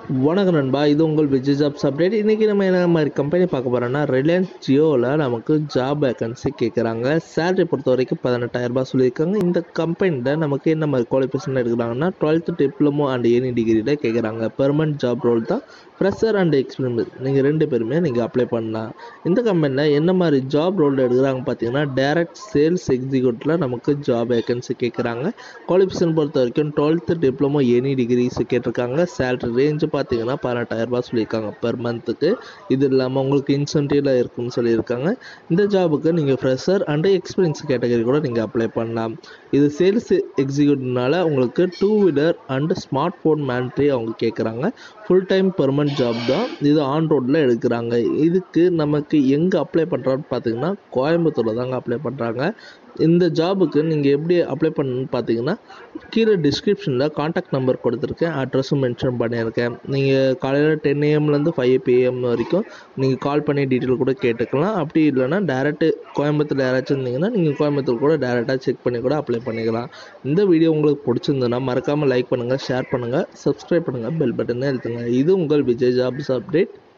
வணக்கம் நண்பா இது உங்கள் விஜய் ஜாப்ஸ் அப்டேட் இன்றைக்கி நம்ம என்ன மாதிரி கம்பெனி பார்க்க போகிறோம்னா ரிலையன்ஸ் ஜியோவில் நமக்கு ஜாப் வேகன்சி கேட்குறாங்க சேலரி பொறுத்த வரைக்கும் பதினெட்டாயிரரூபா சொல்லியிருக்காங்க இந்த கம்பெனியில் நமக்கு என்ன மாதிரி குவாலிஃபிகேஷன் எடுக்கிறாங்கன்னா டுவெல்த்து டிப்ளமோ அண்ட் எனி டிகிரியில் கேட்குறாங்க பெர்மனன்ட் ஜாப் ரோல் தான் ஃப்ரெஷர் அண்ட் எக்ஸ்பீரியன்ஸ் நீங்கள் ரெண்டு பேருமே நீங்கள் அப்ளை பண்ணலாம் இந்த கம்பெனியில் என்ன மாதிரி ஜாப் ரோல் எடுக்கிறாங்க பார்த்தீங்கன்னா டேரக்ட் சேல்ஸ் எக்ஸிக்யூட்டிவில் நமக்கு ஜாப் வேகன்சி கேட்குறாங்க குவாலிஃபிகேஷன் பொறுத்த வரைக்கும் டுவெல்த்து டிப்ளமோ எனி டிகிரிஸ் கேட்டிருக்காங்க சேலரி ரேஞ்சு பார்த்தீங்கன்னா பதினெட்டாயிரரூபா சொல்லியிருக்காங்க பெர் மந்த்துக்கு இது இல்லாமல் உங்களுக்கு இன்சென்டிவ்ல இருக்குன்னு சொல்லியிருக்காங்க இந்த ஜாபுக்கு நீங்கள் ஃப்ரெஷர் அண்ட் எக்ஸ்பீரியன்ஸ் கேட்டகரி கூட நீங்கள் அப்ளை பண்ணலாம் இது சேல்ஸ் எக்ஸிக்யூட்டிவ்னால உங்களுக்கு two wheeler and smartphone mandatory அவங்க கேட்குறாங்க ஃபுல் டைம் பெர்மனன்ட் ஜாப் தான் இது ஆன் ரோட்டில் எடுக்கிறாங்க இதுக்கு நமக்கு எங்கே அப்ளை பண்ணுறான்னு பார்த்தீங்கன்னா கோயம்புத்தூரில் தாங்க அப்ளை பண்ணுறாங்க இந்த ஜாபுக்கு நீங்கள் எப்படி அப்ளை பண்ணணும்னு பார்த்தீங்கன்னா கீழே டிஸ்கிரிப்ஷனில் காண்டாக்ட் நம்பர் கொடுத்துருக்கேன் அட்ரஸும் மென்ஷன் பண்ணியிருக்கேன் நீங்கள் காலையில் டென் ஏஎம்லேருந்து ஃபைவ் பிஎம் வரைக்கும் நீங்கள் கால் பண்ணி டீட்டெயில் கூட கேட்டுக்கலாம் அப்படி இல்லைன்னா டேரெக்டு கோயம்புத்தூர் யாராச்சும் இருந்தீங்கன்னா நீங்கள் கோயம்புத்தூர் கூட டேரெக்டாக செக் பண்ணி கூட அப்ளை பண்ணிக்கலாம் இந்த வீடியோ உங்களுக்கு பிடிச்சிருந்ததுன்னா மறக்காமல் லைக் பண்ணுங்கள் ஷேர் பண்ணுங்கள் சப்ஸ்கிரைப் பண்ணுங்கள் பெல் பட்டனை அழுத்துங்க இது உங்கள் விஜய் ஜாப்ஸ் அப்டேட்